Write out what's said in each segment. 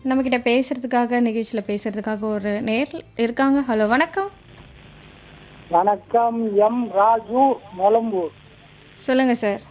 நம்மக்கிட்ட பேசுறதுக்காக நிகழ்ச்சியில் பேசுறதுக்காக ஒரு நேர் இருக்காங்க ஹலோ வணக்கம் வணக்கம் எம் ராஜு மொளம்பூர் சொல்லுங்க சார்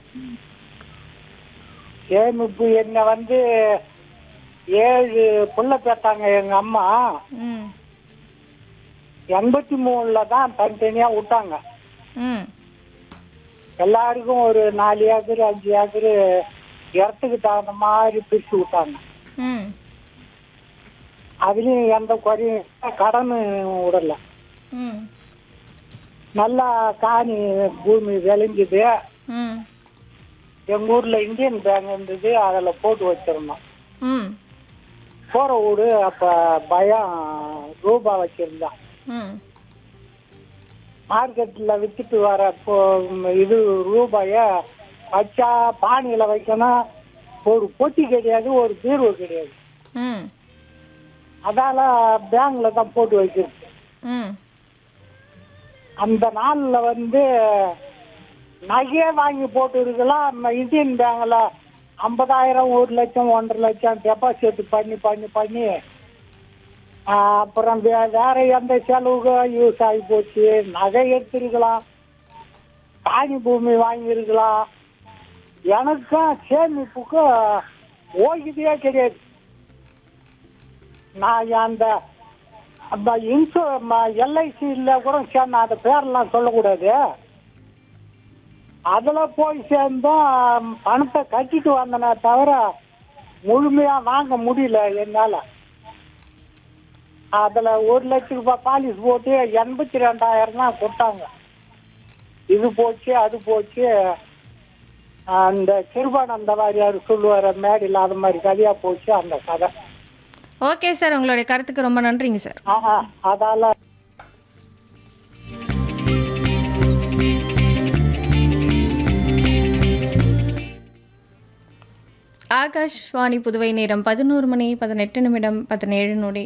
சேமிப்பு என்ன வந்து ஏழு புள்ள பெற்றாங்க எங்க அம்மா ம் எண்பத்தி மூணுல தான் தனித்தனியா விட்டாங்க ம் எல்லாருக்கும் ஒரு நாலு ஏக்கர் அஞ்சு ஏக்கர் இடத்துக்கு தகுந்த மாதிரி பிரிச்சு விட்டாங்க ம் அதுலயும் எந்த குறையும் இல்ல, கடன் விடல ம் நல்லா காணி பூமி விளைஞ்சுது ம் எங்க ஊர்ல இந்தியன் பேங்க் இருந்தது அதுல போட்டு வச்சிருந்தோம் ம் போற வீடு அப்ப பயம் ரூபா வச்சிருந்தான் ம் மார்க்கெட்ல வித்துட்டு வர இப்போ இது ரூபாய வச்சா பானையில வைக்கணும் ஒரு பொட்டி கிடையாது ஒரு பீர்வு கிடையாது ம் அதால பேங்க்ல தான் போட்டு வைக்கிறது ம் அந்த நாள்ல வந்து நகையே வாங்கி போட்டு இருக்கலாம் நம்ம இந்தியன் பேங்க்ல ஐம்பதாயிரம் ஒரு லட்சம் ஒன்றரை லட்சம் டெபாசிட் பண்ணி பண்ணி பண்ணி ஆஹ், அப்புறம் வே- வேற எந்த செலவுக்கும் யூஸ் ஆகி போச்சு நகை எடுத்திருக்கலாம் காணி பூமி வாங்கியிருக்கலாம் எனக்கும் சேமிப்புக்கும் ஓய்வதே கிடையாது நான் அந்த அந்த இன்சூ எல்ஐசியில் கூட சேர்ந்தேன் அந்த பேரெல்லாம் சொல்லக்கூடாது அதில் போய் சேர்ந்தோம் பணத்தை கட்டிட்டு வந்தனே தவிர முழுமையாக வாங்க முடியல என்னால் அதில் ஒரு லட்ச ரூபாய் பாலிஸ் போட்டு எண்பத்தி ரெண்டாயிரம் தான் கொடுத்தாங்க இது போச்சு அது போச்சு அந்த கிருபானந்த வாரியார் சொல்லுவார் மேடையில் அது மாதிரி கதையாக போச்சு அந்த கதை ஓகே சார் உங்களுடைய கருத்துக்கு ரொம்ப நன்றிங்க சார் ஆஹா அதால ஆகாஷ்வாணி புதுவை நேரம் பதினோரு மணி பதினெட்டு நிமிடம் பதினேழு நொடி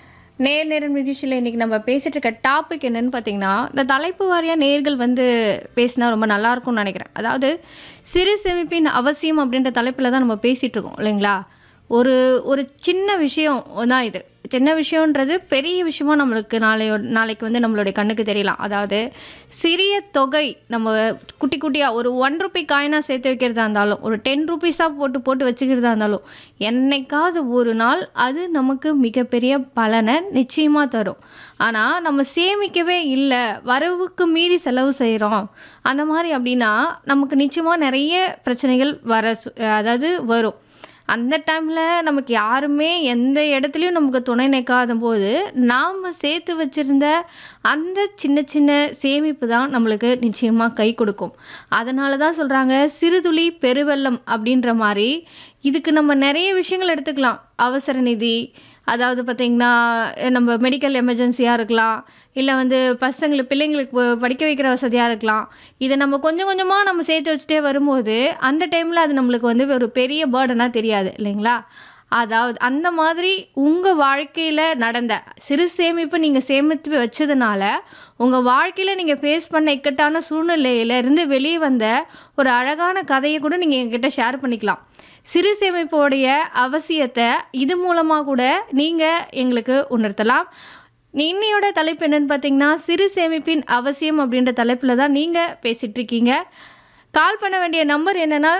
நேர் நேரம் நிகழ்ச்சியில் இன்றைக்கி நம்ம பேசிகிட்டு இருக்க டாபிக் என்னன்னு பார்த்தீங்கன்னா இந்த தலைப்பு வாரியாக நேர்கள் வந்து பேசினா ரொம்ப நல்லா இருக்கும்னு நினைக்கிறேன் அதாவது சிறு சேமிப்பின் அவசியம் அப்படின்ற தலைப்பில் தான் நம்ம பேசிகிட்டு இருக்கோம் இல்லைங்களா ஒரு ஒரு சின்ன விஷயம் தான் இது சின்ன விஷயன்றது பெரிய விஷயமா நம்மளுக்கு நாளையோ நாளைக்கு வந்து நம்மளுடைய கண்ணுக்கு தெரியலாம் அதாவது சிறிய தொகை நம்ம குட்டி குட்டியாக ஒரு ஒன் ருபி காயினாக சேர்த்து வைக்கிறதா இருந்தாலும் ஒரு டென் ருபீஸாக போட்டு போட்டு வச்சுக்கிறதா இருந்தாலும் என்னைக்காவது ஒரு நாள் அது நமக்கு மிகப்பெரிய பலனை நிச்சயமாக தரும் ஆனால் நம்ம சேமிக்கவே இல்லை வரவுக்கு மீறி செலவு செய்கிறோம் அந்த மாதிரி அப்படின்னா நமக்கு நிச்சயமாக நிறைய பிரச்சனைகள் வர சு- அதாவது வரும் அந்த டைமில் நமக்கு யாருமே எந்த இடத்துலையும் நமக்கு துணை நிற்காத போது நாம் சேர்த்து வச்சுருந்த அந்த சின்ன சின்ன சேமிப்பு தான் நம்மளுக்கு நிச்சயமாக கை கொடுக்கும் அதனால தான் சொல்கிறாங்க சிறுதுளி பெருவெள்ளம் அப்படின்ற மாதிரி இதுக்கு நம்ம நிறைய விஷயங்கள் எடுத்துக்கலாம் அவசர நிதி அதாவது பார்த்திங்கன்னா நம்ம மெடிக்கல் எமர்ஜென்சியாக இருக்கலாம் இல்லை வந்து பசங்களுக்கு பிள்ளைங்களுக்கு ப- படிக்க வைக்கிற வசதியாக இருக்கலாம் இதை நம்ம கொஞ்சம் கொஞ்சமாக நம்ம சேர்த்து வச்சுட்டே வரும்போது அந்த டைமில் அது நம்மளுக்கு வந்து ஒரு பெரிய பேர்டனாக தெரியாது இல்லைங்களா அதாவது அந்த மாதிரி உங்கள் வாழ்க்கையில் நடந்த சிறு சேமிப்பு நீங்கள் சேமித்து வச்சதுனால உங்கள் வாழ்க்கையில் நீங்கள் ஃபேஸ் பண்ண இக்கட்டான சூழ்நிலையில இருந்து வெளியே வந்த ஒரு அழகான கதையை கூட நீங்கள் எங்ககிட்ட ஷேர் பண்ணிக்கலாம் சிறு சேமிப்போடைய அவசியத்தை இது மூலமாக கூட நீங்கள் எங்களுக்கு உணர்த்தலாம் இன்னையோட தலைப்பு என்னன்னு பார்த்தீங்கன்னா சிறு சேமிப்பின் அவசியம் அப்படின்ற தலைப்பில் தான் நீங்கள் பேசிகிட்டு இருக்கீங்க கால் பண்ண வேண்டிய நம்பர் என்னென்னா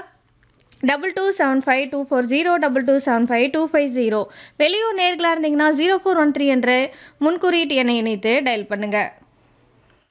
double two seven five two four zero double two seven five two five zero வெளியூர் நேர்களாக இருந்தீங்கன்னா ஜீரோ ஃபோர் ஒன் த்ரீ என்ற முன்குறியீட்டு எண்ணை இணைத்து டயல் பண்ணுங்கள்